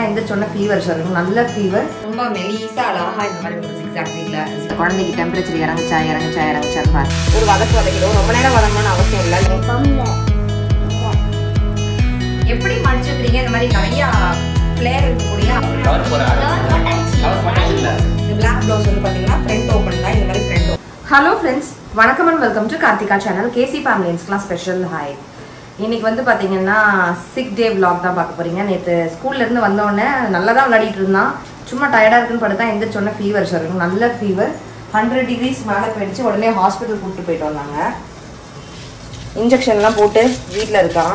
எந்திரிச்சோன்னே fever சொல்லணும் நல்ல fever ரொம்ப மெலிசா அழகா இந்த மாதிரி ஒரு சிக்ஸ் ஆக்சியில் குழந்தைக்கு டெம்பரேச்சர் இறங்குச்சா இறங்குச்சா இறங்குச்சான்னு பாரு ஒரு வதக்கு வதக்கிடும் ரொம்ப நேரம் வதங்கணும்னு அவசியம் இல்லை எப்படி மடிச்சுக்கிறீங்க இந்த மாதிரி நிறைய ஃப்ளேர் இருக்கக்கூடிய கவர் போற கவர் பண்ணவே இல்லை இந்த பிளாக் ப்ளவுஸ் வந்து பார்த்தீங்கன்னா ஃப்ரண்ட் ஓப்பன் தான் இந்த மாதிரி ஃப்ரண்ட் ஹலோ ஃப்ரெண்ட்ஸ் வணக்கம் and welcome to Karthika channel KC ஃபேமிலிஸ்க்குலாம் ஸ்பெஷல் ஹாய் இன்னைக்கு வந்து பார்த்தீங்கன்னா சிக் டே vlog தான் பார்க்க போறீங்க நேற்று ஸ்கூல்லேருந்து வந்தோடனே நல்லா தான் விளையாடிட்டு இருந்தான் சும்மா டயர்டாக இருக்குன்னு படுத்தா எந்திரிச்சோடனே ஃபீவர் சொல்லுங்க நல்ல ஃபீவர் ஹண்ட்ரட் டிகிரிஸ் மேலே போயிடுச்சு உடனே ஹாஸ்பிட்டல் கூப்பிட்டு போயிட்டு வந்தாங்க இன்ஜெக்ஷன்லாம் போட்டு வீட்டில் இருக்கான்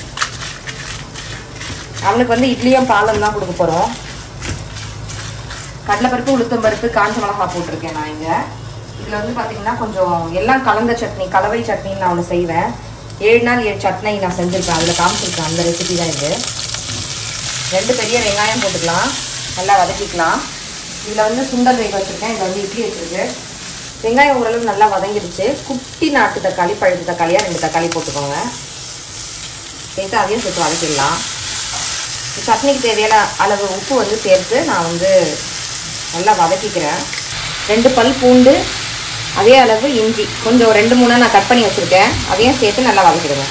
அவனுக்கு வந்து இட்லியும் பாலும் தான் கொடுக்க போகிறோம் கடலைப்பருப்பு உளுத்தம் பருப்பு காஞ்ச மிளகா போட்டிருக்கேன் நான் இங்கே இதில் வந்து பார்த்தீங்கன்னா கொஞ்சம் எல்லாம் கலந்த சட்னி கலவை சட்னின்னு நான் ஒன்று செய்வேன் ஏழு நாள் ஏழு சட்னி நான் செஞ்சுருப்பேன் அதில் காமிச்சிருக்கேன் அந்த ரெசிபி தான் இது ரெண்டு பெரிய வெங்காயம் போட்டுக்கலாம் நல்லா வதக்கிக்கலாம் இதில் வந்து சுண்டல் வேக வச்சுருக்கேன் இதில் வந்து இட்லி வச்சுருக்கு வெங்காயம் ஓரளவு நல்லா வதங்கிடுச்சு குட்டி நாட்டு தக்காளி பழுத்த தக்காளியாக ரெண்டு தக்காளி போட்டுக்கோங்க சேர்த்து அதையும் சேர்த்து வதக்கிடலாம் சட்னிக்கு தேவையான அளவு உப்பு வந்து சேர்த்து நான் வந்து நல்லா வதக்கிக்கிறேன் ரெண்டு பல் பூண்டு அதே அளவு இஞ்சி கொஞ்சம் ரெண்டு மூணு நான் கட் பண்ணி வச்சுருக்கேன் அதையும் சேர்த்து நல்லா வதக்கிடுவேன்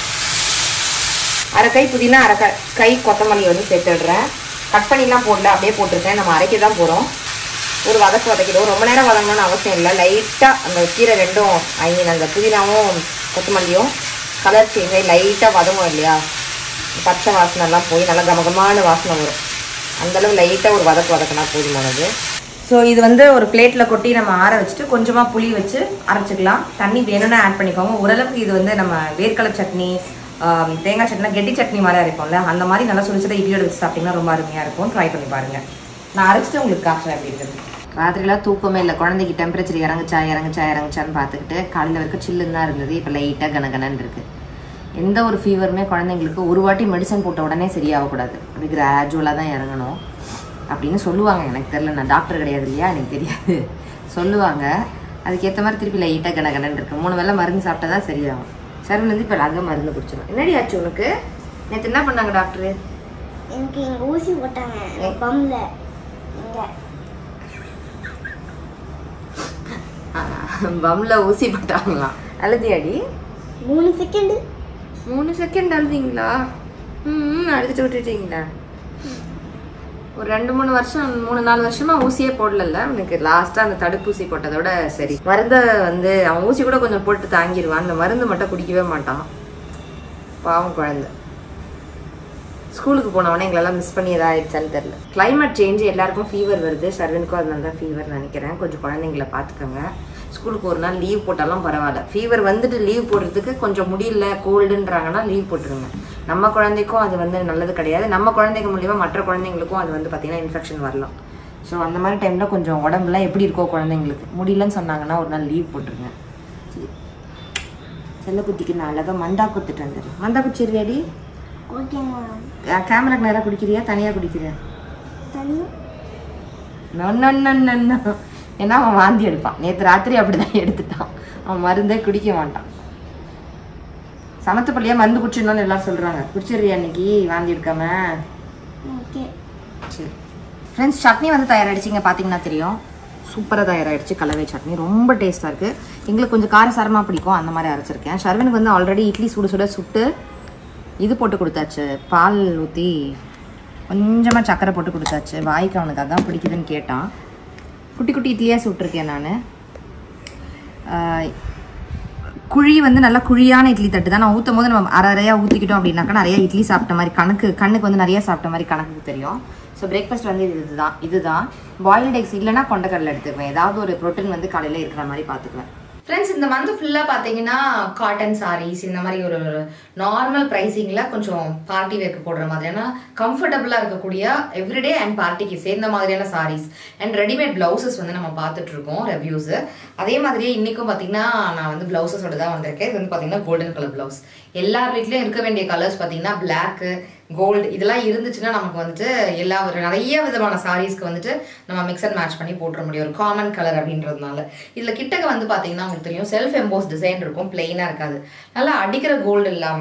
அரை கை புதினா அரை க- கை கொத்தமல்லி வந்து சேர்த்துடுறேன் கட் பண்ணிலாம் போடல அப்படியே போட்டிருக்கேன் நம்ம அரைக்க தான் போகிறோம் ஒரு வதக்கு வதக்கிடுவோம் ரொம்ப நேரம் வதங்கணும்னு அவசியம் இல்லை லைட்டாக அந்த கீரை ரெண்டும் ஐ மீன் அந்த புதினாவும் கொத்தமல்லியும் கலர் சேஞ்ச் ஆகி லைட்டாக வதங்கும் இல்லையா பச்சை வாசனைலாம் போய் நல்லா கமகமான வாசனை வரும் அந்தளவு லைட்டாக ஒரு வதக்கு வதக்கினா போதுமானது ஸோ இது வந்து ஒரு பிளேட்டில் கொட்டி நம்ம ஆற வச்சுட்டு கொஞ்சமாக புளி வச்சு அரைச்சிக்கலாம் தண்ணி வேணும்னா ஆட் பண்ணிக்கோங்க ஓரளவுக்கு இது வந்து நம்ம வேர்க்கடலை சட்னி ஆம், தேங்காய் சட்னினா கெட்டி சட்னி மாதிரி அரைப்போம்ல அந்த மாதிரி நல்லா சுழிச்சதை இட்லியோட வச்சு சாப்பிட்டீங்கன்னா ரொம்ப அருமையாக இருக்கும் ட்ரை பண்ணி பாருங்கள் நான் அரைச்சிட்டு உங்களுக்கு காட்டுறேன் எப்படி இருக்குது ராத்திரிலாம் தூக்கமே இல்லை குழந்தைக்கு டெம்பரேச்சர் இறங்குச்சா இறங்குச்சா இறங்குச்சான்னு பார்த்துக்கிட்டு காலையில் வரைக்கும் சில்லுன்னு தான் இருந்தது இப்போ லைட்டாக கனகனன்னு இருக்குது எந்த ஒரு ஃபீவருமே குழந்தைங்களுக்கு ஒரு வாட்டி மெடிசன் போட்ட உடனே சரியாகக்கூடாது அப்படி கிராஜுவலாக தான் இறங்கணும் அப்படின்னு சொல்லுவாங்க எனக்கு தெரியல நான் டாக்டர் கிடையாது இல்லையா எனக்கு தெரியாது சொல்லுவாங்க அதுக்கேற்ற மாதிரி திருப்பி லைட்டாக கனகனன்னு இருக்கு மூணு வேளை மருந்து சாப்பிட்டா தான் சரியாகும் சரவணந்து இப்போ அங்கே மருந்து குடிச்சிடும் என்னடி ஆச்சு உனக்கு நேற்று என்ன பண்ணாங்க டாக்டரு எனக்கு இங்க ஊசி போட்டாங்க எனக்கு பம்ல இங்க பம்ல ஊசி போட்டாங்களாம் அழுதியாடி மூணு செகண்ட் மூணு செகண்ட் அழுதிங்களா ம் அழுதுட்டு விட்டுட்டீங்களா ஒரு ரெண்டு மூணு வருஷம் மூணு நாலு வருஷமா ஊசியே போடலல்ல அவனுக்கு லாஸ்டா அந்த தடுப்பூசி போட்டதோட சரி மருந்தை வந்து அவன் ஊசி கூட கொஞ்சம் போட்டு தாங்கிடுவான் அந்த மருந்து மட்டும் குடிக்கவே மாட்டான் பாவம் குழந்தை ஸ்கூலுக்கு போனவனே எங்களெல்லாம் மிஸ் பண்ணி எதாயிடுச்சான்னு தெரில climate சேஞ்ச் எல்லாருக்கும் ஃபீவர் வருது சர்வனுக்கும் அதனால தான் ஃபீவர் நினைக்கிறேன் கொஞ்சம் குழந்தைங்கள பார்த்துக்கோங்க ஸ்கூலுக்கு ஒரு நாள் லீவ் போட்டாலும் பரவாயில்ல ஃபீவர் வந்துட்டு லீவ் போடுறதுக்கு கொஞ்சம் முடியல கோல்டுன்றாங்கன்னா லீவ் போட்டுருங்க நம்ம குழந்தைக்கும் அது வந்து நல்லது கிடையாது நம்ம குழந்தைங்க மூலியமா மற்ற குழந்தைங்களுக்கும் அது வந்து பார்த்தீங்கன்னா இன்ஃபெக்ஷன் வரலாம் ஸோ அந்த மாதிரி டைமில் கொஞ்சம் உடம்புலாம் எப்படி இருக்கோ குழந்தைங்களுக்கு முடியலன்னு சொன்னாங்கன்னா ஒரு நாள் லீவ் போட்டுருங்க சரி செல்லக்குட்டிக்கு நான் அழகாக மண்டா கொடுத்துட்டு வந்துடுறேன் மண்டா குடிச்சிருவியாடி ஓகேங்க கேமராக்கு நேராக குடிக்கிறியா தனியாக குடிக்கிறியா தனி நொன்னு ஏன்னா அவன் வாந்தி எடுப்பான் நேற்று ராத்திரி அப்படிதான் எடுத்துட்டான் அவன் மருந்தே குடிக்க மாட்டான் சமத்து பள்ளியா மருந்து குடிச்சிடணும்னு எல்லாரும் சொல்றாங்க குடிச்சிடுறியா இன்னைக்கு வாந்தி எடுக்காம ஓகே சரி ஃப்ரெண்ட்ஸ் சட்னி வந்து தயாராகிடுச்சிங்க பார்த்தீங்கன்னா தெரியும் சூப்பராக தயாராகிடுச்சு கலவை சட்னி ரொம்ப டேஸ்ட்டாக இருக்குது எங்களுக்கு கொஞ்சம் காரசாரமாக பிடிக்கும் அந்த மாதிரி அரைச்சிருக்கேன் ஷர்வனுக்கு வந்து ஆல்ரெடி இட்லி சுட சுட சுட்டு இது போட்டு கொடுத்தாச்சு பால் ஊற்றி கொஞ்சமாக சக்கரை போட்டு கொடுத்தாச்சு வாய்க்கு அவனுக்கு அதான் பிடிக்குதுன்னு கேட்டான் குட்டி குட்டி இட்லியாக சுட்டிருக்கேன் நான் குழி வந்து நல்லா குழியான இட்லி தட்டு தான் நான் ஊற்றும் போது நம்ம அரை அரையாக ஊற்றிக்கிட்டோம் அப்படின்னாக்கா நிறைய இட்லி சாப்பிட்ட மாதிரி கணக்கு கண்ணுக்கு வந்து நிறைய சாப்பிட்ட மாதிரி கணக்கு தெரியும் ஸோ பிரேக்ஃபாஸ்ட் வந்து இது இதுதான் இதுதான் பாயில்டு எக்ஸ் இல்லைன்னா கொண்டக்கடலை எடுத்துக்குவேன் ஏதாவது ஒரு ப்ரோட்டீன் வந்து காலையில் இருக்கிற மாதிரி பார்த்துக்குவேன் ஃப்ரெண்ட்ஸ் இந்த மந்த் ஃபுல்லாக பார்த்தீங்கன்னா காட்டன் சாரீஸ் இந்த மாதிரி ஒரு நார்மல் ப்ரைஸிங்கில் கொஞ்சம் பார்ட்டி வேர்க்கு போடுற மாதிரியான கம்ஃபர்டபுளாக இருக்கக்கூடிய எவ்ரிடே அண்ட் பார்ட்டிக்கு சேர்ந்த மாதிரியான சாரீஸ் அண்ட் ரெடிமேட் பிளவுசஸ் வந்து நம்ம பார்த்துட்டு இருக்கோம் ரிவ்யூஸு அதே மாதிரியே இன்றைக்கும் பார்த்தீங்கன்னா நான் வந்து பிளவுசஸோட தான் வந்திருக்கேன் இது வந்து பார்த்தீங்கன்னா கோல்டன் கலர் பிளவுஸ் எல்லார் வீட்லேயும் இருக்க வேண்டிய கலர்ஸ் பார்த்தீங்கன்னா பிளாக்கு கோல்டு இதெல்லாம் இருந்துச்சுன்னா நமக்கு வந்துட்டு எல்லா ஒரு நிறைய விதமான சாரீஸ்க்கு வந்துட்டு நம்ம மிக்ஸ் அண்ட் மேட்ச் பண்ணி போட்டுற முடியும் ஒரு காமன் கலர் அப்படின்றதுனால இதில் கிட்டக்க வந்து பார்த்தீங்கன்னா உங்களுக்கு தெரியும் செல்ஃப் எம்போஸ் டிசைன் இருக்கும் பிளெயினாக இருக்காது நல்லா அடிக்கிற கோல்டு இல்லாமல்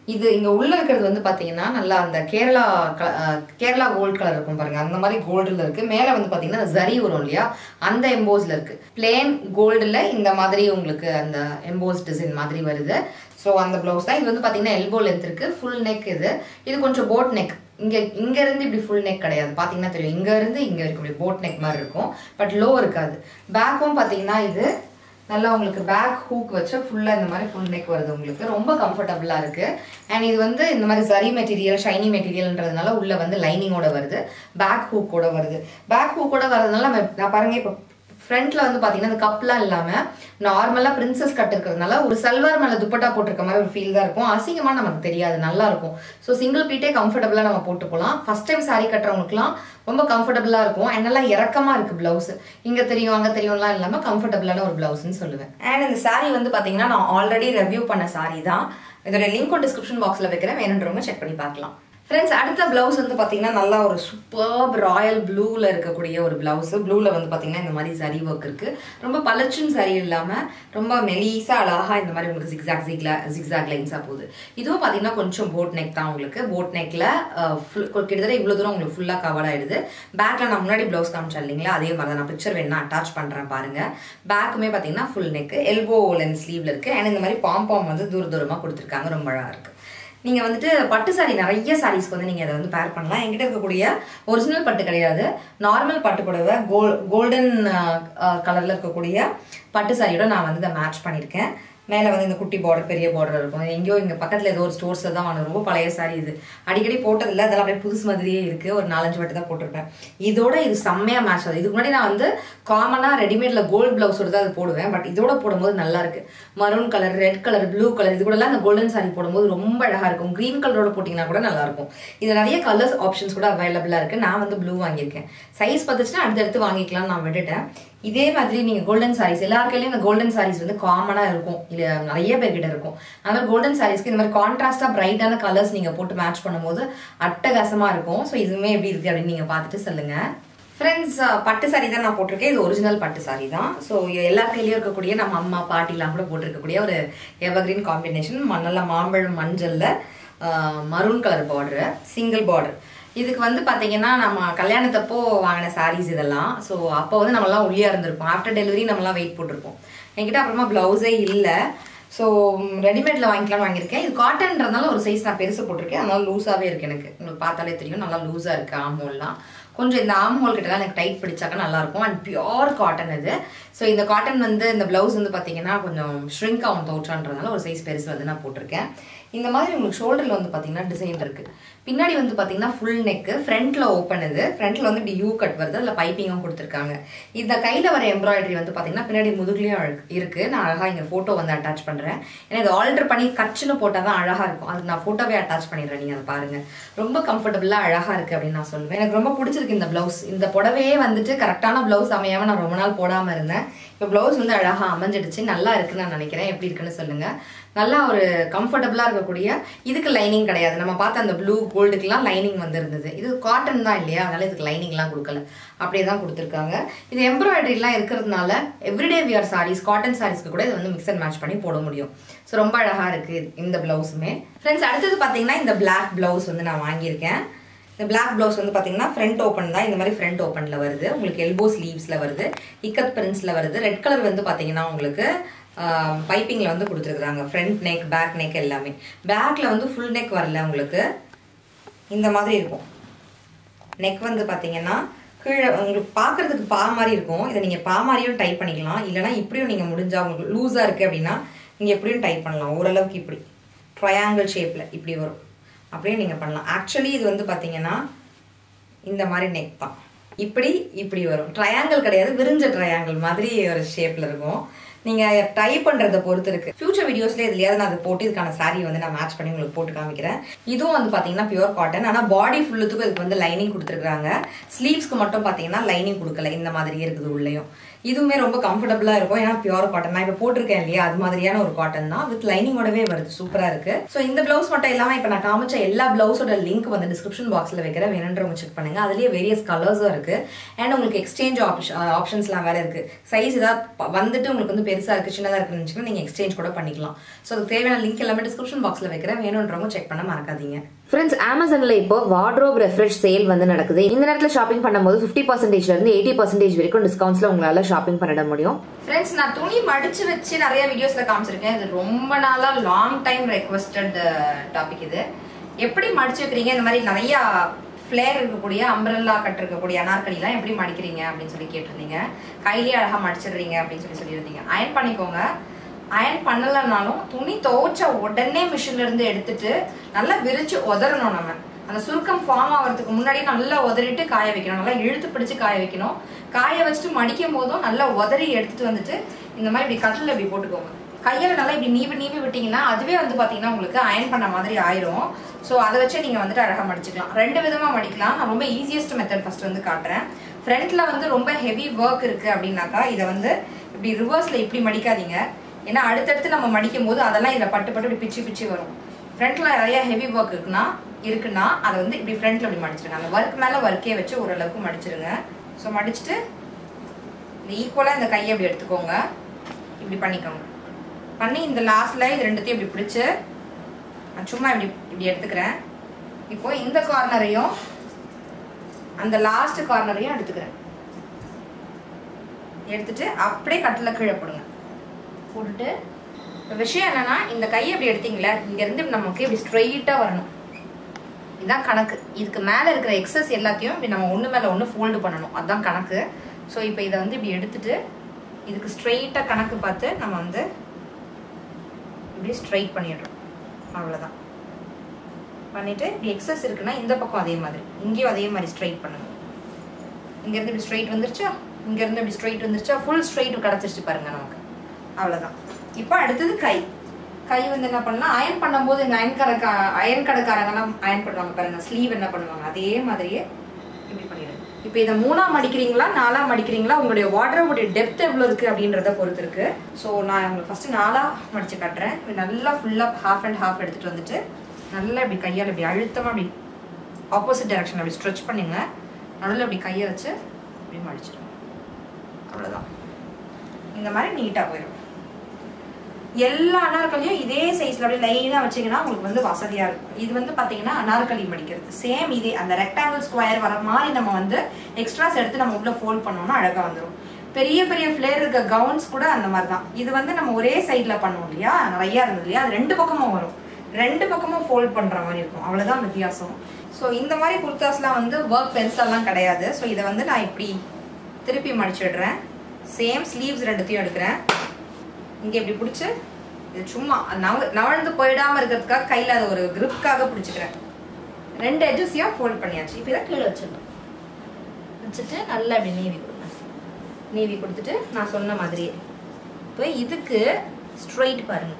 இது இங்க உள்ள இருக்கிறது வந்து பாத்தீங்கன்னா நல்லா அந்த கேரளா க- அஹ் கேரளா கோல்ட் கலர் இருக்கும் பாருங்க அந்த மாதிரி கோல்டுல இருக்கு மேல வந்து பாத்தீங்கன்னா அந்த ஜரி வரும் இல்லையா அந்த எம்போஸ்ல இருக்கு பிளேன் கோல்டுல இந்த மாதிரி உங்களுக்கு அந்த எம்போஸ் டிசைன் மாதிரி வருது ஸோ அந்த ப்ளவுஸ் தான் இது வந்து பாத்தீங்கன்னா எல்போ லென்த் இருக்கு ஃபுல் நெக் இது இது கொஞ்சம் போட் நெக் இங்க இங்க இருந்து இப்படி ஃபுல் நெக் கிடையாது பாத்தீங்கன்னா தெரியும் இங்க இருந்து இங்க வரைக்கும் இப்படி போட் நெக் மாதிரி இருக்கும் பட் லோ இருக்காது பேக்கும் பாத்தீங்கன்னா இது நல்லா உங்களுக்கு பேக் ஹூக் வச்சு ஃபுல்லாக இந்த மாதிரி ஃபுல் நெக் வருது உங்களுக்கு ரொம்ப கம்ஃபர்டபுளாக இருக்கு அண்ட் இது வந்து இந்த மாதிரி சரி மெட்டீரியல் ஷைனி மெட்டீரியல்ன்றதுனால உள்ள வந்து லைனிங்கோட வருது பேக் ஹூக்கோட வருது பேக் ஹூக்கோட வரதுனால நம்ம நான் பாருங்க இப்போ ஃப்ரண்ட்ல வந்து பாத்தீங்கன்னா இந்த கப்லாம் இல்லாம நார்மலா பிரின்சஸ் கட் இருக்கிறதுனால ஒரு சல்வார் மேல துப்பட்டா போட்டிருக்க மாதிரி ஒரு ஃபீல் தான் இருக்கும் அசிங்கமா நமக்கு தெரியாது நல்லா இருக்கும் ஸோ சிங்கிள் பீட்டே கம்ஃபர்டபுளா நம்ம போட்டு போகலாம் ஃபர்ஸ்ட் டைம் saree கட்டுறவங்களுக்குலாம் ரொம்ப கம்ஃபர்டபுளா இருக்கும் அண்ட் நல்லா இறக்கமா இருக்கு பிளவுஸ் இங்க தெரியும் அங்க தெரியும்லாம் இல்லாம கம்ஃபர்டபுளான ஒரு பிளவுஸ்னு சொல்லுவேன் அண்ட் இந்த saree வந்து பாத்தீங்கன்னா நான் ஆல்ரெடி ரிவ்யூ பண்ண saree தான் இதோட லிங்க் டிஸ்கிரிப்ஷன் பாக்ஸ்ல வைக்கிறேன் வேணுன்றவங்க செக் பண்ணி பார்க்கலாம் ஃப்ரெண்ட்ஸ் அடுத்த பிளவுஸ் வந்து பாத்தீங்கன்னா நல்லா ஒரு சூப்பர் ராயல் ப்ளூல இருக்கக்கூடிய ஒரு பிளவுஸ் ப்ளூல வந்து பாத்தீங்கன்னா இந்த மாதிரி சரி ஒர்க் இருக்கு ரொம்ப பளிச்சுன்னு சரி இல்லாம ரொம்ப மெலிசா அழகா இந்த மாதிரி உங்களுக்கு ஜிக்ஸாக் ஜிக்லா ஜிக்ஸாக் லைன்ஸா போகுது இதுவும் பாத்தீங்கன்னா கொஞ்சம் போட் நெக் தான் உங்களுக்கு போட் நெக்ல கிட்டத்தட்ட இவ்வளவு தூரம் உங்களுக்கு ஃபுல்லா கவர் ஆயிடுது பேக்ல நான் முன்னாடி பிளவுஸ் காமிச்சேன் இல்லைங்களா அதே மாதிரி தான் நான் பிக்சர் வேணா அட்டாச் பண்றேன் பாருங்க பேக்குமே பாத்தீங்கன்னா ஃபுல் நெக் எல்போ லென்த் ஸ்லீவ்ல இருக்கு அண்ட் இந்த மாதிரி பாம் பாம் வந்து தூர தூரமா கொடுத்துருக்காங்க ரொம்ப அழகா இருக்கு நீங்க வந்துட்டு பட்டு சாரி நிறைய சாரீஸ்க்கு வந்து நீங்க அதை வந்து பேர் பண்ணலாம் என்கிட்ட இருக்கக்கூடிய ஒரிஜினல் பட்டு கிடையாது நார்மல் பட்டு புடவை கோல் கோல்டன் கலர்ல இருக்கக்கூடிய பட்டு சாரியோட நான் வந்து இதை மேட்ச் பண்ணியிருக்கேன் மேலே வந்து இந்த குட்டி பார்டர் பெரிய பார்டர் இருக்கும் எங்கேயோ இங்கே பக்கத்தில் ஏதோ ஒரு ஸ்டோர்ஸில் தான் வாங்க ரொம்ப பழைய சாரி இது அடிக்கடி போட்டதில்ல அதெல்லாம் அப்படியே புதுசு மாதிரியே இருக்குது ஒரு நாலஞ்சு வாட்டி தான் போட்டிருப்பேன் இதோட இது செம்மையாக மேட்ச் ஆகுது இதுக்கு முன்னாடி நான் வந்து காமனாக ரெடிமேட்ல கோல்டு பிளவுஸோட தான் அது போடுவேன் பட் இதோட போடும்போது நல்லா இருக்கு maroon colour red colour blue colour இது கூடலாம் அந்த கோல்டன் சாரி போடும்போது ரொம்ப அழகாக இருக்கும் க்ரீன் கலரோட போட்டிங்கன்னா கூட நல்லா இருக்கும் இது நிறைய கலர்ஸ் ஆப்ஷன்ஸ் கூட அவைலபிளாக இருக்குது நான் வந்து ப்ளூ வாங்கியிருக்கேன் சைஸ் பார்த்துச்சுன்னா அடுத்தடுத்து வாங்கிக்கலாம்னு நான் விட்டுட்டேன் இதே மாதிரி நீங்க கோல்டன் சாரீஸ் எல்லார் கையிலயும் இந்த கோல்டன் சாரீஸ் வந்து காமனா இருக்கும் இல்ல நிறைய பேர்கிட்ட இருக்கும் அந்த மாதிரி கோல்டன் சாரீஸ்க்கு இந்த மாதிரி கான்ட்ராஸ்டா பிரைட்டான கலர்ஸ் நீங்க போட்டு மேட்ச் பண்ணும்போது அட்டகாசமா இருக்கும் ஸோ இதுவுமே எப்படி இருக்கு அப்படின்னு நீங்க பார்த்துட்டு சொல்லுங்க ஃப்ரெண்ட்ஸ் பட்டு சாரி தான் நான் போட்டிருக்கேன் இது ஒரிஜினல் பட்டு சாரி தான் ஸோ எல்லார் கையிலயும் இருக்கக்கூடிய நம்ம அம்மா பாட்டிலாம் கூட போட்டிருக்கக்கூடிய ஒரு எவர்கிரீன் காம்பினேஷன் நல்ல மாம்பழம் மஞ்சள்ல maroon colour border single border இதுக்கு வந்து பாத்தீங்கன்னா நம்ம கல்யாணத்தப்போ வாங்கின சாரீஸ் இதெல்லாம் ஸோ அப்போ வந்து நம்மலாம் ஒல்லியா இருந்திருப்போம் ஆஃப்டர் டெலிவரி நம்மலாம் வெயிட் போட்டிருப்போம் என்கிட்ட அப்புறமா ப்ளவுஸே இல்லை ஸோ ரெடிமேட்ல வாங்கிக்கலாம் வாங்கியிருக்கேன் இது காட்டன்றதுனால ஒரு சைஸ் நான் பெருசு போட்டிருக்கேன் அதனால லூஸாவே இருக்கு எனக்கு உங்களுக்கு பார்த்தாலே தெரியும் நல்லா லூஸா இருக்கு ஆமோல்லாம் கொஞ்சம் இந்த ஆம் ஹோல் கிட்டலாம் எனக்கு டைட் பிடிச்சாக்கா நல்லா இருக்கும் அண்ட் பியோர் காட்டன் இது ஸோ இந்த காட்டன் வந்து இந்த பிளவுஸ் வந்து பார்த்தீங்கன்னா கொஞ்சம் ஷ்ரிங்க் ஆகும் தோற்றான்றதுனால ஒரு சைஸ் பெருசு வந்து நான் போட்டிருக்கேன் இந்த மாதிரி உங்களுக்கு ஷோல்டரில் வந்து பார்த்தீங்கன்னா டிசைன் இருக்கு பின்னாடி வந்து பார்த்தீங்கன்னா ஃபுல் நெக்கு ஃப்ரண்ட்ல ஓப்பன் இது ஃப்ரண்ட்ல வந்து இப்படி யூ கட் வருது அதில் பைப்பிங்கும் கொடுத்துருக்காங்க இந்த கையில் வர எம்ப்ராய்டரி வந்து பார்த்தீங்கன்னா பின்னாடி முதுகுலையும் அழகு- இருக்கு நான் அழகாக இங்கே ஃபோட்டோ வந்து அட்டாச் பண்ணுறேன் ஏன்னா இது ஆல்டர் பண்ணி கச்சுன்னு போட்டால் தான் அழகாக இருக்கும் அதுக்கு நான் ஃபோட்டோவே அட்டாச் பண்ணிடுறேன் நீங்கள் அதை பாருங்க ரொம்ப கம்ஃபர்டபுளாக அழகாக இருக்கு அப்படின்னு நான் சொல்லுவேன் எனக்கு ரொம்ப பிடிச்சிருக்கு இந்த ப்ளவுஸ் இந்த புடவையே வந்துட்டு கரெக்டான ப்ளவுஸ் அமையாம நான் ரொம்ப நாள் போடாமல் இருந்தேன் இப்போ ப்ளவுஸ் வந்து அழகாக அமைஞ்சிடுச்சு நல்லா இருக்குன்னு நான் நினைக்கிறேன் எப்படி இருக்குன்னு சொல்லுங்க நல்லா ஒரு கம்ஃபர்டபுளாக இருக்கக்கூடிய இதுக்கு லைனிங் கிடையாது நம்ம பார்த்த அந்த ப்ளூ கோல்டுக்கெல்லாம் லைனிங் வந்து இருந்தது இது காட்டன் தான் இல்லையா அதனால இதுக்கு லைனிங்லாம் கொடுக்கல அப்படியே தான் கொடுத்துருக்காங்க இது எம்ப்ராய்டரிலாம் இருக்கிறதுனால எவ்ரிடே வியர் சாரீஸ் காட்டன் சாரீஸ்க்கு கூட இது வந்து மிக்ஸ் அண்ட் மேட்ச் பண்ணி போட முடியும் ஸோ ரொம்ப அழகாக இருக்கு இந்த பிளவுஸுமே ஃப்ரெண்ட்ஸ் அடுத்தது பார்த்தீங்கன்னா இந்த பிளாக் பிளவுஸ் வந்து நான் வாங்கியிருக்கேன் இந்த பிளாக் ப்ளவுஸ் வந்து பார்த்தீங்கன்னா ஃப்ரண்ட் ஓப்பன் தான் இந்த மாதிரி ஃப்ரண்ட் ஓப்பனில் வருது உங்களுக்கு எல்போ ஸ்லீவ்ஸில் வருது இக்கத் பிரிண்ட்ஸில் வருது ரெட் கலர் வந்து பார்த்தீங்கன்னா உங்களுக்கு பைப்பிங்கில் வந்து கொடுத்துருக்குறாங்க ஃப்ரண்ட் நெக் பேக் நெக் எல்லாமே பேக்கில் வந்து ஃபுல் நெக் வரல உங்களுக்கு இந்த மாதிரி இருக்கும் நெக் வந்து பார்த்தீங்கன்னா கீழே உங்களுக்கு பார்க்கறதுக்கு பா மாதிரி இருக்கும் இதை நீங்கள் பா மாதிரியும் டைப் பண்ணிக்கலாம் இல்லைனா இப்படியும் நீங்கள் முடிஞ்சா உங்களுக்கு லூஸாக இருக்குது அப்படின்னா நீங்கள் எப்படியும் டைப் பண்ணலாம் ஓரளவுக்கு இப்படி ட்ரையாங்கிள் ஷேப்பில் இப்படி வரும் அப்படியே நீங்கள் பண்ணலாம் ஆக்சுவலி இது வந்து பார்த்தீங்கன்னா இந்த மாதிரி நெக் தான் இப்படி இப்படி வரும் ட்ரையாங்கிள் கிடையாது விரிஞ்ச ட்ரையாங்கிள் மாதிரி ஒரு ஷேப்பில் இருக்கும் நீங்கள் ட்ரை பண்ணுறதை பொறுத்து இருக்கு ஃபியூச்சர் வீடியோஸ்ல எதுலையாவது நான் அதை போட்டு இதுக்கான saree வந்து நான் மேட்ச் பண்ணி உங்களுக்கு போட்டு காமிக்கிறேன் இதுவும் வந்து பார்த்தீங்கன்னா பியூர் காட்டன் ஆனால் பாடி ஃபுல்லுத்துக்கும் இதுக்கு வந்து லைனிங் கொடுத்துருக்காங்க ஸ்லீவ்ஸ்க்கு மட்டும் பார்த்தீங்கன்னா லைனிங் கொடுக்கல இந்த மாதிரியே இருக்குது உள்ளேயும் இதுவுமே ரொம்ப கம்ஃபர்டபுளாக இருக்கும் ஏன்னா பியூர் காட்டன் நான் இப்போ போட்டிருக்கேன் இல்லையா அது மாதிரியான ஒரு காட்டன் தான் வித் லைனிங்கோடவே வருது சூப்பராக இருக்கு ஸோ இந்த பிளவுஸ் மட்டும் இல்லாமல் இப்போ நான் காமிச்ச எல்லா பிளவுஸோட லிங்க் வந்து டிஸ்கிரிப்ஷன் பாக்ஸில் வைக்கிறேன் வேணுன்றவங்க செக் பண்ணுங்க அதுலேயே வேரியஸ் கலர்ஸும் இருக்கு அண்ட் உங்களுக்கு எக்ஸ்சேஞ்ச் ஆப்ஷன் ஆப்ஷன்ஸ்லாம் வேற இருக்கு சைஸ் ஏதாவது ப- வந்துட்டு உங்களுக்கு வந்து பெருசாக இருக்குது சின்னதாக இருக்குன்னு நினச்சிங்கன்னா நீங்கள் எக்ஸ்சேஞ்ச் கூட பண்ணிக்கலாம் ஸோ அதுக்கு தேவையான லிங்க் எல்லாமே டிஸ்கிரிப்ஷன் பாக்ஸில் வைக்கிறேன் வேணுன்றவங்க செக் பண்ண மறக்காதீங்க ஃப்ரெண்ட்ஸ் அமேசான்ல இப்போ வார்ட்ரோப் ரெஃப்ரெஷ் சேல் வந்து நடக்குது இந்த நேரத்தில் ஷாப்பிங் பண்ணும்போது ஃபிஃப்டி பர்சன்டேஜ்ல இருந்து எயிட்டி பர்சன்டேஜ் வரைக்கும் டிஸ்கவுண்ட்ஸ்ல உங்களால ஷாப்பிங் பண்ணிட முடியும் ஃப்ரெண்ட்ஸ் நான் துணி மடிச்சு வச்சு நிறைய வீடியோஸ்ல காமிச்சிருக்கேன் இது ரொம்ப நாளா லாங் டைம் ரெக்வஸ்டட் டாபிக் இது எப்படி மடிச்சு வைக்கிறீங்க இந்த மாதிரி நிறைய ஃப்ளேர் இருக்கக்கூடிய அம்பரல்லா கட் இருக்கக்கூடிய அனார்கலிலாம் எப்படி மடிக்கிறீங்க அப்படின்னு சொல்லி கேட்டிருந்தீங்க கையிலேயே அழகா மடிச்சிடுறீங்க அப்படின்னு சொல்லி சொல்லியிருந்தீங்க அயன் பண்ணிக்கோங்க அயன் பண்ணலனாலும் துணி துவைச்ச உடனே மிஷின்ல இருந்து எடுத்துட்டு நல்லா விரிச்சு உதறணும் நம்ம அந்த சுருக்கம் ஃபார்ம் ஆகிறதுக்கு முன்னாடி நல்லா உதறிட்டு காய வைக்கணும் நல்லா இழுத்து பிடிச்சு காய வைக்கணும் காய வச்சுட்டு மடிக்கும் போதும் நல்லா உதறி எடுத்துட்டு வந்துட்டு இந்த மாதிரி இப்படி கட்டில் இப்படி போட்டுக்கோங்க கையில நல்லா இப்படி நீவி நீவி விட்டீங்கன்னா அதுவே வந்து பாத்தீங்கன்னா உங்களுக்கு அயன் பண்ண மாதிரி ஆயிரும் ஸோ அதை வச்சு நீங்க வந்துட்டு அழகா மடிச்சுக்கலாம் ரெண்டு விதமா மடிக்கலாம் நான் ரொம்ப ஈஸியஸ்ட் மெத்தட் ஃபர்ஸ்ட் வந்து காட்டுறேன் ஃப்ரண்ட்ல வந்து ரொம்ப ஹெவி ஒர்க் இருக்கு அப்படின்னாக்கா இதை வந்து இப்படி ரிவர்ஸ்ல இப்படி மடிக்காதீங்க ஏன்னா அடுத்தடுத்து நம்ம மடிக்கும் போது அதெல்லாம் இதில் பட்டு பட்டு இப்படி பிச்சு பிச்சு வரும் ஃப்ரண்ட்ல நிறைய ஹெவி ஒர்க் இருக்குன்னா இருக்குன்னா அதை வந்து இப்படி ஃப்ரண்ட்ல இப்படி மடிச்சிருங்க அந்த ஒர்க் மேல ஒர்க்கே வச்சு ஓரளவுக்கு மடிச்சிருங்க ஸோ மடிச்சுட்டு இந்த ஈக்குவலாக இந்த கையை இப்படி எடுத்துக்கோங்க இப்படி பண்ணிக்கோங்க பண்ணி இந்த லாஸ்ட்ல இது ரெண்டுத்தையும் இப்படி பிடிச்சு நான் சும்மா இப்படி இப்படி எடுத்துக்கிறேன் இப்போ இந்த கார்னரையும் அந்த லாஸ்ட் கார்னரையும் எடுத்துக்கிறேன் எடுத்துட்டு அப்படியே கட்டில் கீழே போடுங்க போட்டுட்டு இப்ப விஷயம் என்னன்னா இந்த கையை இப்படி எடுத்தீங்களா இங்க இருந்து நமக்கு இப்படி ஸ்ட்ரெயிட்டா வரணும் இதுதான் கணக்கு இதுக்கு மேல இருக்கிற எக்ஸஸ் எல்லாத்தையும் இப்படி நம்ம ஒண்ணு மேல ஒண்ணு ஃபோல்டு பண்ணணும் அதுதான் கணக்கு ஸோ இப்போ இதை வந்து இப்படி எடுத்துட்டு இதுக்கு ஸ்ட்ரெயிட்டா கணக்கு பார்த்து நம்ம வந்து இப்படி ஸ்ட்ரைட் பண்ணிடுறோம் அவ்வளவுதான் பண்ணிட்டு இப்படி எக்ஸஸ் இருக்குன்னா இந்த பக்கம் அதே மாதிரி இங்கேயும் அதே மாதிரி ஸ்ட்ரைட் பண்ணுங்க இங்க இருந்து இப்படி ஸ்ட்ரைட் வந்துருச்சா இங்க இருந்து இப்படி ஸ்ட்ரைட் வந்துருச்சா ஃபுல் ஸ்ட்ரைட் கிடைச்சிருச்சு பாருங்க நமக்கு அவ்வளவுதான் இப்போ அடுத்தது கை கை வந்து என்ன பண்ணலாம் அயன் பண்ணும்போது இந்த அயன் கடைக்கா அயன் கடைக்காரங்கலாம் அயன் பண்ணுவாங்க பாருங்க ஸ்லீவ் என்ன பண்ணுவாங்க அதே மாதிரியே இப்படி பண்ணிடுங்க இப்போ இதை மூணா மடிக்கிறீங்களா நாலா மடிக்கிறீங்களா உங்களுடைய வாட்டரோடைய டெப்த் எவ்வளோ இருக்கு அப்படின்றத பொறுத்து இருக்கு ஸோ நான் உங்களுக்கு ஃபர்ஸ்ட் நாலா மடிச்சு காட்டுறேன் இப்படி நல்லா ஃபுல்லாக ஹாஃப் அண்ட் ஹாஃப் எடுத்துட்டு வந்துட்டு நல்லா இப்படி கையால் இப்படி அழுத்தமாக அப்படி ஆப்போசிட் டைரக்ஷன் அப்படி ஸ்ட்ரெச் பண்ணுங்க நடுவில் இப்படி கையை வச்சு இப்படி மடிச்சிடுங்க அவ்வளோதான் இந்த மாதிரி நீட்டாக போயிடும் எல்லா அனார்களையும் இதே சைஸ்ல அப்படியே லைனா வச்சீங்கன்னா உங்களுக்கு வந்து வசதியா இருக்கும் இது வந்து பாத்தீங்கன்னா அனார்களி மடிக்கிறது சேம் இதே அந்த ரெக்டாங்கிள் ஸ்கொயர் வர மாதிரி நம்ம வந்து எக்ஸ்ட்ராஸ் எடுத்து நம்ம உள்ள ஃபோல்ட் பண்ணோம்னா அழகா வந்துடும் பெரிய பெரிய ஃபிளேர் இருக்க கவுன்ஸ் கூட அந்த மாதிரி தான் இது வந்து நம்ம ஒரே சைட்ல பண்ணுவோம் இல்லையா நிறைய இருந்தது இல்லையா அது ரெண்டு பக்கமும் வரும் ரெண்டு பக்கமும் ஃபோல்ட் பண்ற மாதிரி இருக்கும் அவ்வளவுதான் வித்தியாசம் ஸோ இந்த மாதிரி குர்தாஸ்லாம் வந்து ஒர்க் பெருசாலாம் கிடையாது ஸோ இதை வந்து நான் இப்படி திருப்பி மடிச்சிடுறேன் சேம் ஸ்லீவ்ஸ் ரெண்டுத்தையும் எடுக்கிறேன் இங்க இப்படி பிடிச்சு இது சும்மா நவ நவழ்ந்து போயிடாம இருக்கிறதுக்காக கையில அதை ஒரு கிரிப்காக பிடிச்சிக்கிறேன் ரெண்டு எட்ஜஸையும் ஃபோல்ட் பண்ணியாச்சு இப்போ இதை கீழே வச்சிடணும் வச்சுட்டு நல்லா இப்படி நீவி கொடுங்க நீவி கொடுத்துட்டு நான் சொன்ன மாதிரியே இப்போ இதுக்கு ஸ்ட்ரைட் பாருங்க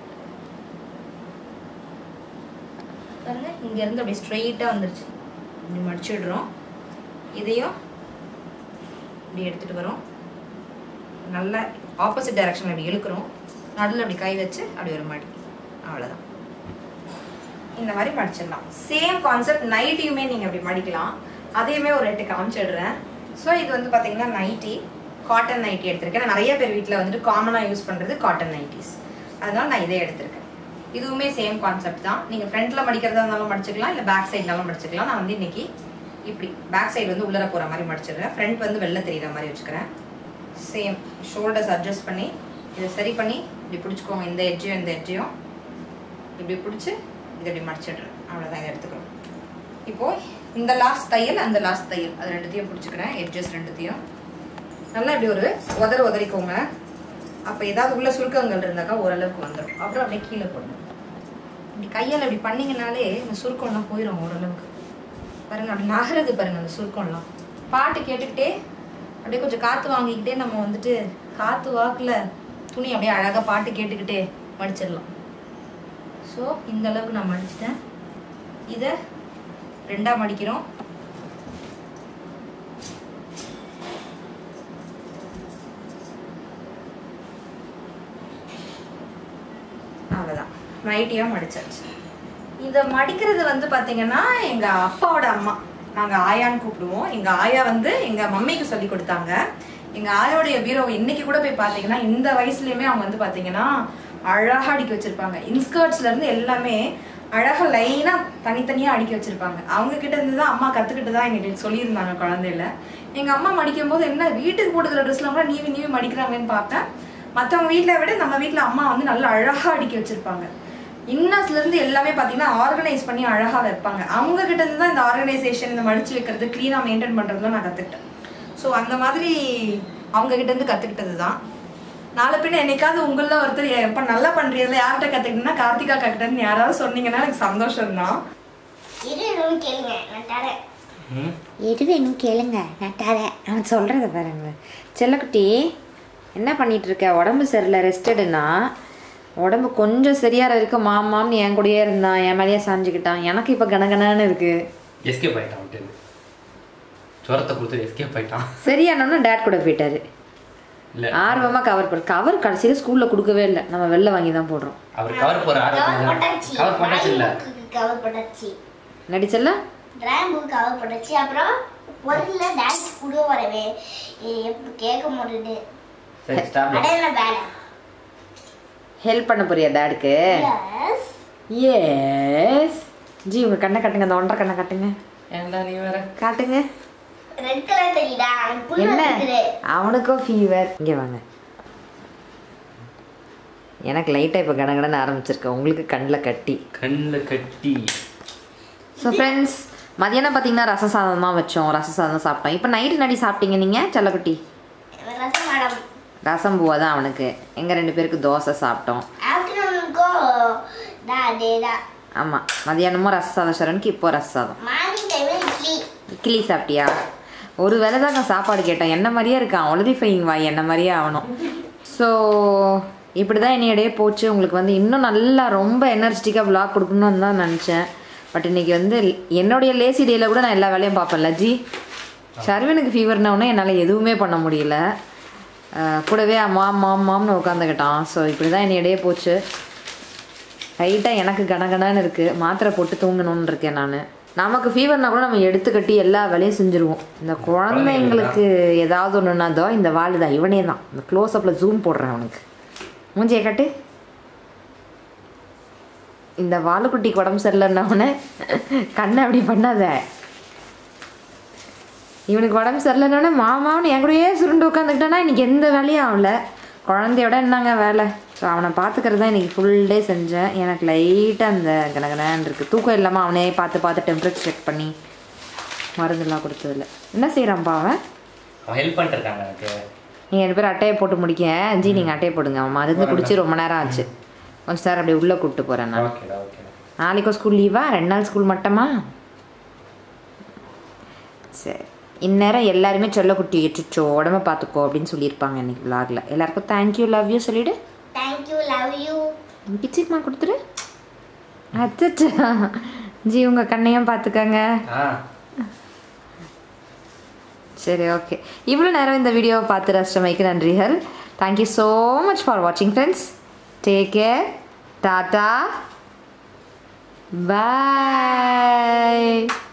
பாருங்க இங்க இருந்து அப்படியே ஸ்ட்ரைட்டா வந்துருச்சு இப்படி மடிச்சிடுறோம் இதையும் இப்படி எடுத்துட்டு வரோம் நல்ல ஆப்போசிட் டைரக்ஷன் அப்படி இழுக்கிறோம் நடுவில் அப்படி கை வச்சு அப்படி ஒரு மடி அவ்வளோதான் இந்த மாதிரி மடிச்சிடலாம் சேம் கான்செப்ட் நைட்டியுமே நீங்கள் அப்படி மடிக்கலாம் அதையுமே ஒரு எட்டு காமிச்சிடுறேன் ஸோ இது வந்து பார்த்தீங்கன்னா நைட்டி காட்டன் நைட்டி எடுத்திருக்கேன் நான் நிறைய பேர் வீட்டில் வந்துட்டு காமனாக யூஸ் பண்ணுறது காட்டன் நைட்டிஸ் அதனால நான் இதே எடுத்திருக்கேன் இதுவுமே சேம் கான்செப்ட் தான் நீங்கள் ஃப்ரண்ட்டில் மடிக்கிறதா இருந்தாலும் மடிச்சுக்கலாம் இல்லை பேக் சைட்னாலும் மடிச்சுக்கலாம் நான் வந்து இன்னைக்கு இப்படி பேக் சைடு வந்து உள்ளர போகிற மாதிரி மடிச்சிடுறேன் ஃப்ரண்ட் வந்து வெளில தெரியுற மாதிரி வச்சுக்கிறேன் சேம் ஷோல்டர்ஸ் அட்ஜஸ்ட் பண்ணி இதை சரி பண்ணி இப்படி பிடிச்சிக்கோங்க இந்த எட்ஜையும் இந்த எட்ஜையும் இப்படி பிடிச்சி இதை இப்படி மடிச்சிடுறேன் அவ்வளோதான் இதை எடுத்துக்கிறோம் இப்போது இந்த லாஸ்ட் தையல் அந்த லாஸ்ட் தையல் அது ரெண்டுத்தையும் பிடிச்சிக்கிறேன் எட்ஜஸ் ரெண்டுத்தையும் நல்லா இப்படி ஒரு உதற உதறிக்கோங்க அப்போ ஏதாவது உள்ள சுருக்கங்கள் இருந்தாக்கா ஓரளவுக்கு வந்துடும் அப்புறம் அப்படியே கீழே போடணும் இப்படி கையால் இப்படி பண்ணீங்கனாலே இந்த சுருக்கம்லாம் போயிடும் ஓரளவுக்கு பாருங்க அப்படி நகருது பாருங்க அந்த சுருக்கம்லாம் பாட்டு கேட்டுக்கிட்டே அப்படியே கொஞ்சம் காற்று வாங்கிக்கிட்டே நம்ம வந்துட்டு காற்று வாக்கில் துணி அப்படியே அழகாக பாட்டு கேட்டுக்கிட்டே மடிச்சிடலாம் ஸோ இந்த அளவுக்கு நான் மடிச்சிட்டேன் இதை ரெண்டாக மடிக்கிறோம் அவ்வளோதான் நைட்டியாக மடிச்சாச்சு இதை மடிக்கிறது வந்து பார்த்தீங்கன்னா எங்கள் அப்பாவோட அம்மா நாங்கள் ஆயான்னு கூப்பிடுவோம் எங்கள் ஆயா வந்து எங்கள் மம்மிக்கு சொல்லி கொடுத்தாங்க எங்கள் ஆயோடைய பீரோவை இன்னைக்கு கூட போய் பார்த்தீங்கன்னா இந்த வயசுலயுமே அவங்க வந்து பார்த்தீங்கன்னா அழகாக அடுக்கி வச்சிருப்பாங்க இன்ஸ்கர்ட்ஸ்ல இருந்து எல்லாமே அழகா லைனா தனித்தனியா அடுக்கி வச்சிருப்பாங்க அவங்க கிட்ட இருந்து தான் அம்மா கத்துக்கிட்டு தான் எங்கிட்ட சொல்லியிருந்தாங்க குழந்தையில எங்க அம்மா மடிக்கும் போது என்ன வீட்டுக்கு போடுற ட்ரெஸ்லாம் கூட நீவி நீவி மடிக்கிறாங்கன்னு பார்த்தேன் மற்றவங்க வீட்டில் விட நம்ம வீட்டில் அம்மா வந்து நல்லா அழகா அடுக்கி வச்சிருப்பாங்க இன்னஸ்ல இருந்து எல்லாமே பார்த்தீங்கன்னா ஆர்கனைஸ் பண்ணி அழகா வைப்பாங்க அவங்க கிட்ட இருந்து தான் இந்த ஆர்கனைசேஷன் இந்த மடிச்சு வைக்கிறது க்ளீனாக மெயின்டைன் பண்றதுலாம் நான் கத்துக்கிட்டேன் ஸோ அந்த மாதிரி அவங்க கிட்ட இருந்து கத்துக்கிட்டது தான் நாளை பின்ன என்னைக்காவது உங்கள ஒருத்தர் எப்ப நல்லா பண்றீங்கல்ல யார்கிட்ட கத்துக்கிட்டீங்கன்னா கார்த்திகா கிட்டன்னு யாராவது சொன்னீங்கன்னா எனக்கு சந்தோஷம் தான் இரு இன்னும் கேளுங்க நான் தரேன் ம் எது வேணும் கேளுங்க நான் தரேன் அவன் சொல்கிறத பாருங்க செல்லக்குட்டி என்ன பண்ணிட்டு இருக்க உடம்பு சரியில்லை ரெஸ்டடுனா உடம்பு கொஞ்சம் சரியாற வரைக்கும் மாமான்னு என் கூடயே இருந்தான் என் மேலேயே சாஞ்சுக்கிட்டான் எனக்கு இப்போ கனகனன்னு இருக்கு எஸ்கேப் ஆயிட்டான் விட்டு ஜுரத்தை கொடுத்து எஸ்கேப் ஆயிட்டான் சரியானோன்னு டேட் கூட போயிட்டாரு இல்ல ஆர்வமாக கவர் பண்ண கவர் கடைசியில் ஸ்கூலில் கொடுக்கவே இல்லை நம்ம வெளில வாங்கி தான் போடுறோம் அவர் கவர் போற கவர் ஆர்வத்துல போட்டாச்சு கவர் போட்டாச்சு இல்ல கவர் போட்டாச்சு நடிச்செல்லாம் டிராயிங் புக் கவர் போட்டாச்சு அப்புறம் பொருள்ல டான்ஸ் கூட வரவே எப்படி கேட்க முடியுது சரி ஸ்டாப் அடையில வேலை ஹெல்ப் பண்ண போறியா டேடுக்கு எஸ் எஸ் ஜி உங்கள் கண்ணை காட்டுங்க அந்த ஒன்றரை கண்ணை காட்டுங்க ஏன்டா நீ வேற காட்டுங்க ரெட் கலர் தெரியுதா அங்க புல்லு என்ன இருக்குது அவனுக்கும் ஃபீவர் இங்கே வாங்க எனக்கு லைட்டாக இப்போ கடகடன்னு ஆரம்பிச்சிருக்கேன் உங்களுக்கு கண்ணில் கட்டி கண்ணில் கட்டி ஸோ ஃப்ரெண்ட்ஸ் மதியானம் பார்த்தீங்கன்னா ரச சாதம் தான் வச்சோம் ரச சாதம் சாப்பிட்டோம் இப்போ நைட்டு நடி சாப்பிட்டீங்க நீங்கள் செல்லக்குட்டி ரசம் மேடம் ரசம் பூவா தான் அவனுக்கு எங்கள் ரெண்டு பேருக்கு தோசை சாப்பிட்டோம் ஆஃப்டர்நூனுக்கும் தான் அதே தான் ஆமாம் மதியானமும் ரச சாதம் சரணுக்கு இப்போ ரச சாதம் மார்னிங் டைமில் இட்லி இட்லி சாப்பிட்டியா ஒரு வேளை தான் நான் சாப்பாடு கேட்டேன் என்ன மாதிரியே இருக்கான் ஒலரி ஃபைங் வாய் என்ன மாதிரியே ஆகணும் ஸோ இப்படி தான் என்னையடையே போச்சு உங்களுக்கு வந்து இன்னும் நல்லா ரொம்ப எனர்ஜெட்டிக்காக vlog கொடுக்கணும்னு தான் நினச்சேன் பட் இன்னைக்கு வந்து என்னுடைய லேசி டேயில் கூட நான் எல்லா வேலையும் பார்ப்பேன்ல ஜி ஷர்வினுக்கு ஃபீவர்னவுடனே என்னால் எதுவுமே பண்ண முடியல அஹ் கூடவே மாம் மாம் மாம்னு உட்காந்துக்கிட்டான் ஸோ இப்படி தான் என்னையடையே போச்சு லைட்டாக எனக்கு கனகனன்னு இருக்குது மாத்திரை போட்டு தூங்கணும்னு இருக்கேன் நான் நமக்கு ஃபீவர்னா கூட நம்ம எடுத்து கட்டி எல்லா வேலையும் செஞ்சுருவோம் இந்த குழந்தைங்களுக்கு ஏதாவது ஒன்றுனா தோ இந்த வால் தான் இவனே தான் இந்த க்ளோஸ்அப்பில் ஜூம் போடுறேன் அவனுக்கு மூஞ்சியை கட்டு இந்த வாலுக்குட்டிக்கு உடம்பு சரியில்லைன்னொடனே கண்ணை அப்படி பண்ணாத இவனுக்கு உடம்பு சரியில்லைன்னொடனே மாமான்னு என் கூடயே சுருண்டு உட்காந்துக்கிட்டானா இன்னைக்கு எந்த வேலையும் ஆகல குழந்தையோட என்னங்க வேலை ஸோ அவனை பார்த்துக்கிறது தான் இன்னைக்கு ஃபுல் டே செஞ்சேன் எனக்கு லைட்டாக அந்த கனகனன்னு இருக்குது தூக்கம் இல்லாமல் அவனே பார்த்து பார்த்து டெம்பரேச்சர் செக் பண்ணி மருந்தெல்லாம் கொடுத்ததில்ல என்ன செய்கிறான்ப்பா அவன் அவன் ஹெல்ப் பண்ணிட்டு இருக்காங்க எனக்கு நீங்கள் ரெண்டு பேரும் அட்டையை போட்டு முடிக்க ஜி நீங்கள் அட்டையை போடுங்க அவன் மருந்து குடிச்சு ரொம்ப நேரம் ஆச்சு கொஞ்சம் சார் அப்படியே உள்ளே கூப்பிட்டு போகிறேன் நான் ஓகேடா ஓகே நாளைக்கும் ஸ்கூல் லீவா ரெண்டு நாள் ஸ்கூல் மட்டுமா சரி இந்நேரம் எல்லாருமே செல்லக்குட்டி சுச்சோ உடம்ப பார்த்துக்கோ அப்படின்னு சொல்லியிருப்பாங்க இன்னைக்கு விலாகில் எல்லாருக்கும் தேங்க்யூ லவ் யூ சொல்லிவிடு தேங்க்யூ லவ் யூ கிச்சிக்குமா கொடுத்துரு அச்சச்சா ஜி உங்கள் கண்ணையும் பார்த்துக்கங்க ஆ சரி ஓகே இவ்வளோ நேரம் இந்த வீடியோவை பார்த்து ரசிச்சமைக்கு நன்றிகள் தேங்க்யூ ஸோ மச் ஃபார் வாட்சிங் ஃப்ரெண்ட்ஸ் டேக் கேர் டாட்டா பாய்